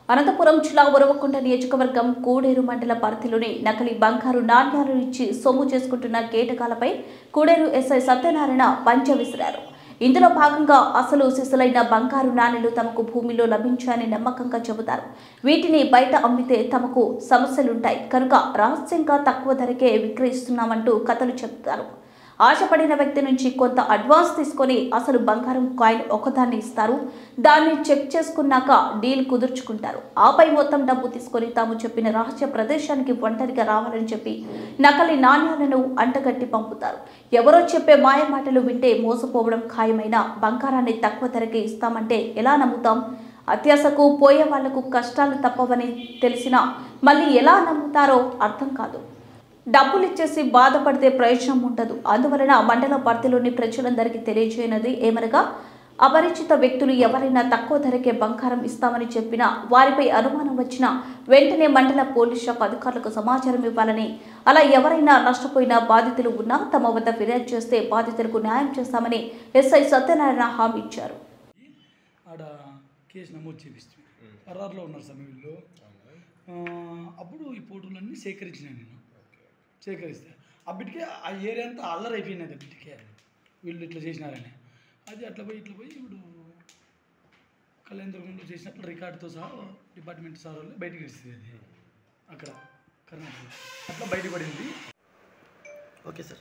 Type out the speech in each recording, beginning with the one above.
అనంతపురం జిల్లా ఉరవకొండ నియోజకవర్గం కూడేరు మండల పరిధిలోని నకిలీ బంగారు నాణ్యాలు ఇచ్చి సొమ్ము చేసుకుంటున్న కేటకాలపై కూడేరు ఎస్ఐ సత్యనారాయణ పంచ విసిరారు ఇందులో భాగంగా అసలు సిసలైన బంగారు నాణెలు తమకు భూమిలో లభించాయని నమ్మకంగా చెబుతారు వీటిని బయట అమ్మితే తమకు సమస్యలుంటాయి కనుక రహస్యంగా తక్కువ ధరకే విక్రయిస్తున్నామంటూ కథలు చెబుతారు ఆశపడిన వ్యక్తి నుంచి కొంత అడ్వాన్స్ తీసుకొని అసలు బంగారం కాయిన్ ఒకదాన్ని ఇస్తారు దాన్ని చెక్ చేసుకున్నాక డీల్ కుదుర్చుకుంటారు ఆపై మొత్తం డబ్బు తీసుకొని తాము చెప్పిన రహస్య ప్రదేశానికి ఒంటరిగా రావాలని చెప్పి నకలి నాణ్యాలను అంటగట్టి పంపుతారు ఎవరో చెప్పే మాయ మాటలు వింటే మోసపోవడం ఖాయమైన బంగారాన్ని తక్కువ ధరకే ఇస్తామంటే ఎలా నమ్ముతాం అత్యాశకు పోయే వాళ్లకు కష్టాలు తప్పవని తెలిసినా మళ్ళీ ఎలా నమ్ముతారో అర్థం కాదు డబ్బులు ఇచ్చేసి బాధపడితే ప్రయోజనం ఉండదు అందువలన మండల పరిధిలోని ప్రజలందరికీ తెలియజేయనది ఏమనగా అపరిచిత వ్యక్తులు ఎవరైనా తక్కువ ధరకే బంగారం ఇస్తామని చెప్పినా వారిపై అనుమానం వచ్చినా వెంటనే మండల పోలీస్ శాఖ అధికారులకు సమాచారం ఇవ్వాలని అలా ఎవరైనా నష్టపోయిన బాధితులు ఉన్నా తమ వద్ద ఫిర్యాదు చేస్తే బాధితులకు న్యాయం చేస్తామని ఎస్ఐ సత్యనారాయణ హామీ ఇచ్చారు ఆడ కేసు నమోదు చేపిస్తుంది పరారులో ఉన్నారు సార్ వీళ్ళు ఆ, అప్పుడు ఈ ఫోటోలన్నీ సేకరించినాను నేను సేకరిస్తే ఆ బిడ్డకే ఆ ఏరియా అంతా అల్లరి అయిపోయినది ఆ బిడ్డకే వీళ్ళు ఇట్లా చేసినారని అది అట్లా పోయి ఇట్లా పోయి ఇప్పుడు కళ్యాణదుర్గంలో చేసినప్పుడు రికార్డుతో సహా డిపార్ట్మెంట్ సార్ వాళ్ళు బయటికి ఇస్తుంది అది అక్కడ కర్ణాటక అట్లా బయటపడింది ఓకే సార్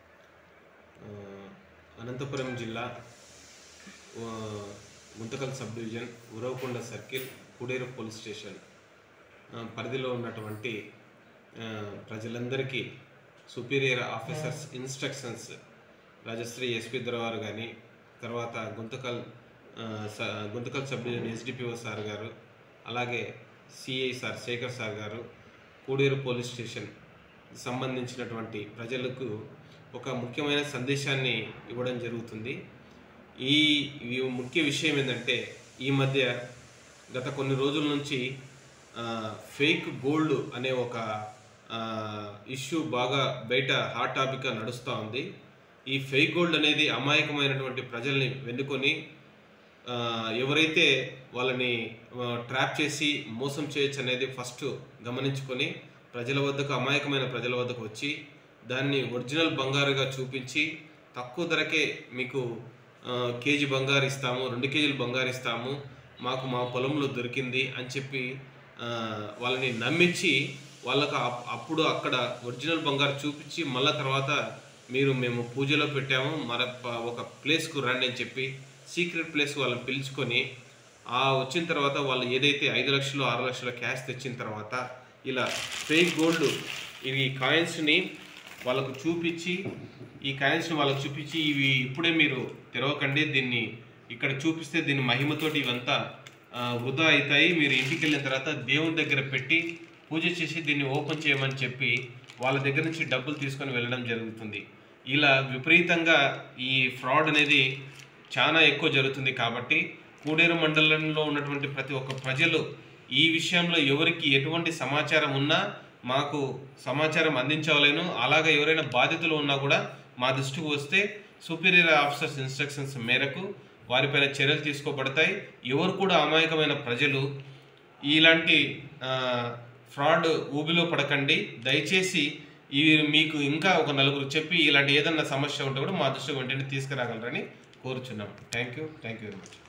ఆ, అనంతపురం జిల్లా ఆ, Guntakal sub division Uravakonda circle Kuderu police station ఆ, పరిధిలో ఉన్నటువంటి ఆ, ప్రజలందరికీ superior officers instructions Rajasri SP దొరవారు కానీ తర్వాత గుంతకల్ ఆ, స- Guntakal sub division SDPO sir గారు అలాగే సిఐ సార్ శేఖర్ సార్ గారు కూడేరు పోలీస్ స్టేషన్ సంబంధించినటువంటి ప్రజలకు ఒక ముఖ్యమైన సందేశాన్ని ఇవ్వడం జరుగుతుంది ఈ ఈ ముఖ్య విషయం ఏంటంటే ఈ మధ్య గత కొన్ని రోజుల నుంచి ఆ, ఫేక్ గోల్డ్ అనే ఒక ఆ, ఇష్యూ బాగా బయట హాట్ టాపిక్గా నడుస్తూ ఉంది ఈ ఫేక్ గోల్డ్ అనేది అమాయకమైనటువంటి ప్రజల్ని వెన్నుకొని ఆ, ఎవరైతే వాళ్ళని ఆ, ట్రాప్ చేసి మోసం చేయొచ్చు అనేది ఫస్ట్ గమనించుకొని ప్రజల వద్దకు అమాయకమైన ప్రజల వద్దకు వచ్చి దాన్ని ఒరిజినల్ బంగారుగా చూపించి తక్కువ ధరకే మీకు ఆ, కేజీ బంగారు ఇస్తాము రెండు కేజీలు బంగారు ఇస్తాము మాకు మా పొలంలో దొరికింది అని చెప్పి ఆ, వాళ్ళని నమ్మించి వాళ్ళకు అప్- అప్పుడు అక్కడ ఒరిజినల్ బంగారు చూపించి మళ్ళా తర్వాత మీరు మేము పూజలో పెట్టాము మన ప- ఒక ప్లేస్కు రండి అని చెప్పి సీక్రెట్ ప్లేస్ వాళ్ళని పిలుచుకొని ఆ వచ్చిన తర్వాత వాళ్ళు ఏదైతే ఐదు లక్షలు ఆరు లక్షల క్యాష్ తెచ్చిన తర్వాత ఇలా ఫేక్ గోల్డ్ ఇవి కాయిన్స్ని వాళ్ళకు చూపించి ఈ కాయిన్స్ని వాళ్ళకు చూపించి ఇవి ఇప్పుడే మీరు తెరవకండి దీన్ని ఇక్కడ చూపిస్తే దీని మహిమతోటి ఇవంతా ఆ, వృధా అవుతాయి మీరు ఇంటికి వెళ్ళిన తర్వాత దేవుని దగ్గర పెట్టి పూజ చేసి దీన్ని ఓపెన్ చేయమని చెప్పి వాళ్ళ దగ్గర నుంచి డబ్బులు తీసుకొని వెళ్ళడం జరుగుతుంది ఇలా విపరీతంగా ఈ ఫ్రాడ్ అనేది చాలా ఎక్కువ జరుగుతుంది కాబట్టి కూడేరు మండలంలో ఉన్నటువంటి ప్రతి ఒక్క ప్రజలు ఈ విషయంలో ఎవరికి ఎటువంటి సమాచారం ఉన్నా మాకు సమాచారం అందించవలేను అలాగే ఎవరైనా బాధితులు ఉన్నా కూడా మా దృష్టికి వస్తే సుపీరియర్ ఆఫీసర్స్ ఇన్స్ట్రక్షన్స్ మేరకు వారిపైన చర్యలు తీసుకోబడతాయి ఎవరు కూడా అమాయకమైన ప్రజలు ఇలాంటి ఆ, ఫ్రాడ్ ఊబిలో పడకండి దయచేసి ఇవి మీకు ఇంకా ఒక నలుగురు చెప్పి ఇలాంటి ఏదన్నా సమస్య ఉంటే కూడా మా దృష్టికి వెంటనే తీసుకురాగలరని కోరుచున్నాం thank you thank you very much